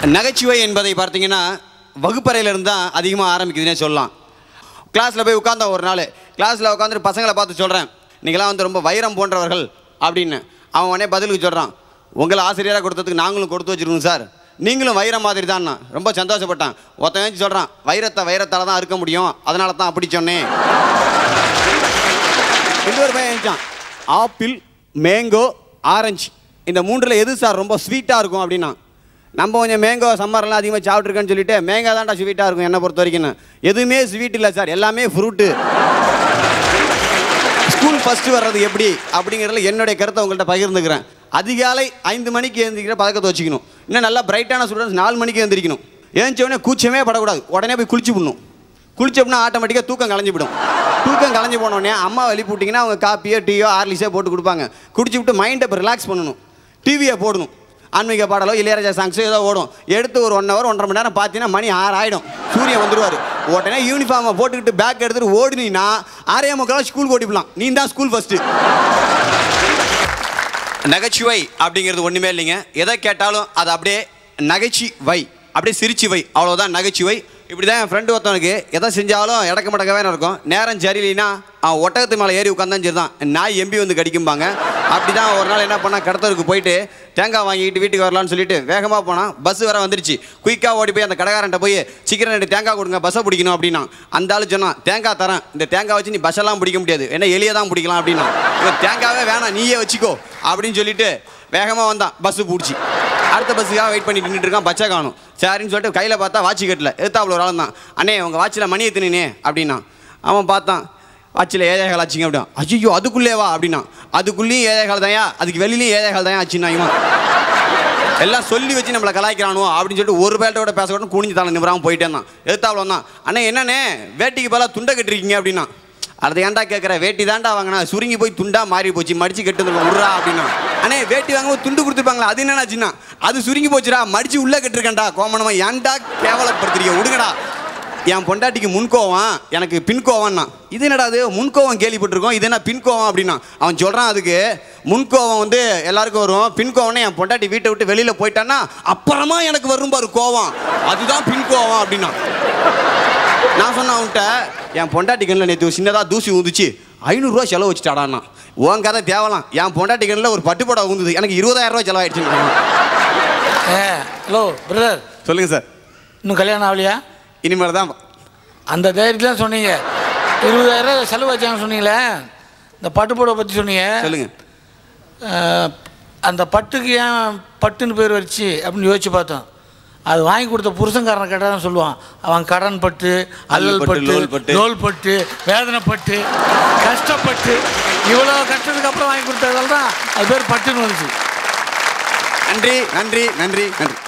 நகைச்சுவை என்பதை பார்த்தீங்கன்னா வகுப்பறையிலிருந்து தான் அதிகமாக ஆரம்பிக்குதுன்னே சொல்லலாம் கிளாஸில் போய் உட்காந்தோம் ஒரு நாள் கிளாஸில் உட்காந்துட்டு பசங்களை பார்த்து சொல்கிறேன் நீங்களாம் வந்து ரொம்ப வைரம் போன்றவர்கள் அப்படின்னு அவன் உடனே பதிலுக்கு சொல்கிறான் உங்களை ஆசிரியராக கொடுத்ததுக்கு நாங்களும் கொடுத்து வச்சிருக்கோம் சார் நீங்களும் வைரம் மாதிரி தான் ரொம்ப சந்தோஷப்பட்டான் ஒருத்தன் வச்சு சொல்கிறான் வைரத்தை வைரத்தால் தான் இருக்க முடியும் அதனால தான் அப்படி சொன்னேன் இன்னொரு பையன் எழுந்தான் ஆப்பிள் மேங்கோ ஆரஞ்சு இந்த மூன்றில் எது சார் ரொம்ப ஸ்வீட்டாக இருக்கும் அப்படின்னா நம்ம கொஞ்சம் மேங்கோ சம்மர்லாம் அதிகமாக சாப்பிட்ருக்கேன்னு சொல்லிட்டு மேங்கோ தான்டா ஸ்வீட்டாக இருக்கும் என்னை பொறுத்த வரைக்கும் எதுவுமே ஸ்வீட் இல்லை சார் எல்லாமே ஃப்ரூட்டு ஸ்கூல் ஃபஸ்ட்டு வர்றது எப்படி அப்படிங்கிறதுல என்னுடைய கருத்தை உங்கள்கிட்ட பகிர்ந்துக்கிறேன் அதிகாலை ஐந்து மணிக்கு எழுந்திரிக்கிற பழக்கத்தை வச்சுக்கணும் இன்னும் நல்லா பிரைட்டான ஸ்டூடெண்ட்ஸ் நாலு மணிக்கு எழுந்திரிக்கணும் எழுந்த உடனே கூச்சமே படக்கூடாது உடனே போய் குளிச்சு விடணும் குளிச்சோம்னா ஆட்டோமேட்டிக்காக தூக்கம் கலைஞ்சு விடும் தூக்கம் கலைஞ்சு போனோடனே அம்மா எழுப்பி விட்டிங்கன்னா அவங்க காப்பியோ டீயோ ஹார்லிஸோ போட்டு கொடுப்பாங்க குடிச்சு விட்டு மைண்டை இப்போ ரிலாக்ஸ் பண்ணணும் டிவியை போடணும் ஆன்மீக பாடலோ இளையராஜா சாங்ஸோ ஏதோ ஓடும் எடுத்து ஒரு ஒன் ஹவர் ஒன்றரை மணி நேரம் பார்த்தீங்கன்னா மணி ஆறு ஆகிடும் சூரியன் வந்துருவார் உடனே யூனிஃபார்மை போட்டுக்கிட்டு பேக் எடுத்துட்டு ஓடினீங்கன்னா ஆறே முக்கால் ஸ்கூல் ஓடிப்பலாம் நீ தான் ஸ்கூல் ஃபஸ்ட்டு நகைச்சுவை அப்படிங்கிறது ஒன்றுமே இல்லைங்க எதை கேட்டாலும் அது அப்படியே நகைச்சி வை அப்படியே சிரிச்சு வை அவ்வளோதான் நகைச்சுவை இப்படி தான் என் ஃப்ரெண்டு ஒருத்தவனுக்கு எதை செஞ்சாலும் இடக்க மடக்கவே இருக்கும் நேரம் சரியில்லைன்னா அவன் ஒட்டகத்து மேலே ஏறி உட்காந்தான் சரி தான் நாய் எம்பி வந்து கடிக்கும்பாங்க அப்படி தான் ஒரு நாள் என்ன பண்ணால் கடத்தருக்கு போயிட்டு தேங்காய் வாங்கிட்டு வீட்டுக்கு வரலான்னு சொல்லிட்டு வேகமாக போனால் பஸ் வர வந்துருச்சு குயிக்காக ஓடி போய் அந்த கடைக்காரன்ட்ட போய் சீக்கிரம் ரெண்டு தேங்காய் கொடுங்க பஸ்ஸை பிடிக்கணும் அப்படின்னா அந்த ஆளு சொன்னான் தேங்காய் தரேன் இந்த தேங்காய் வச்சு நீ பஸ்ஸெல்லாம் பிடிக்க முடியாது என்ன எளிய தான் பிடிக்கலாம் அப்படின்னா இவன் தேங்காவே வேணாம் நீயே வச்சுக்கோ அப்படின்னு சொல்லிட்டு வேகமாக வந்தான் பஸ்ஸு பிடிச்சி அடுத்த பஸ்ஸுக்காக வெயிட் பண்ணிட்டு நின்றுட்டு இருக்கான் பச்சை காணும் சரின்னு சொல்லிட்டு கையில் பார்த்தா வாட்சி கட்டில் எத்தாப்புல ஒரு ஆள் தான் அண்ணே உங்கள் வாட்சில் மணி எத்துனே அப்படின்னா அவன் பார்த்தான் வாட்சில் ஏழைகள் ஆச்சுங்க அப்படின்னா ஐயோ அதுக்குள்ளேவா அப்படின்னா அதுக்குள்ளேயும் ஏழைகள் தான்யா அதுக்கு வெளியிலையும் ஏழைகள் தான்யா ஆச்சுன்னா இவன் எல்லாம் சொல்லி வச்சு நம்மளை கலாய்க்கிறானோ அப்படின்னு சொல்லிட்டு ஒரு பேட்டோட பேசக்கூட குனிஞ்சு தலை நிமிராம போயிட்டே இருந்தான் எதிர்த்தாவில் வந்தான் அண்ணே என்னண்ணே வேட்டிக்கு பதிலாக துண்டை கட்டிருக்கீங்க அப்படின்னா அதை ஏன்டா கேட்குற வேட்டி தான்டா வாங்கினா சுருங்கி போய் துண்டா மாறி போச்சு மடிச்சு கட்டு விட்றா அப்படின்னா அண்ணே வேட்டி வாங்கும்போது துண்டு கொடுத்துருப்பாங்களா அது என்னன்னாச்சுன்னா அது சுருங்கி போச்சுடா மடிச்சு உள்ளே கட்டிருக்கேன்டா கோமணமா ஏன்டா கேவலப்படுத்துறீங்க விடுங்கடா என் பொண்டாட்டிக்கு முன்கோவம் எனக்கு பின்கோவம்னா இது என்னடா அது முன்கோவம் கேள்விப்பட்டிருக்கோம் இது என்ன பின்கோவம் அப்படின்னா அவன் சொல்கிறான் அதுக்கு முன்கோவம் வந்து எல்லாருக்கும் வரும் பின்கோவம்னு என் பொண்டாட்டி வீட்டை விட்டு வெளியில் போயிட்டான்னா அப்புறமா எனக்கு வரும் பாரு கோவம் அதுதான் பின்கோவம் அப்படின்னா நான் சொன்னேன் அவன்கிட்ட என் பொண்டாட்டி கண்ணில் நேற்று சின்னதாக தூசி ஊந்துச்சு ஐநூறுரூவா செலவு வச்சுட்டாடான்னா உன் கதை தேவலாம் என் பொண்டாட்டி கண்ணில் ஒரு பட்டுப்படை ஊந்துது எனக்கு இருபதாயிரம் ரூபாய் செலவாயிடுச்சுன்னு ஏ ஹலோ பிரதர் சொல்லுங்கள் சார் இன்னும் கல்யாணம் ஆகலையா இனிமேல் தான் அந்த தைரியத்தில் சொன்னீங்க இருபதாயிரம் செலவு வச்சாங்கன்னு சொன்னீங்களே இந்த பட்டுப்புடவை பற்றி சொன்னீங்க சொல்லுங்கள் அஹ், அந்த பட்டுக்கு ஏன் பட்டுன்னு பேர் வச்சு அப்படின்னு யோசிச்சு பார்த்தோம் அது வாங்கி கொடுத்த புருஷன்காரனை கேட்டால் சொல்லுவான் அவன் கடன் பட்டு அல்லல் பட்டு, பட்டு லோல் பட்டு. லோல் பட்டு வேதனைப்பட்டு கஷ்டப்பட்டு இவ்வளோ கஷ்டத்துக்கு அப்புறம் வாங்கி கொடுத்ததால தான் அது பேர் பட்டுன்னு வந்துச்சு நன்றி நன்றி நன்றி நன்றி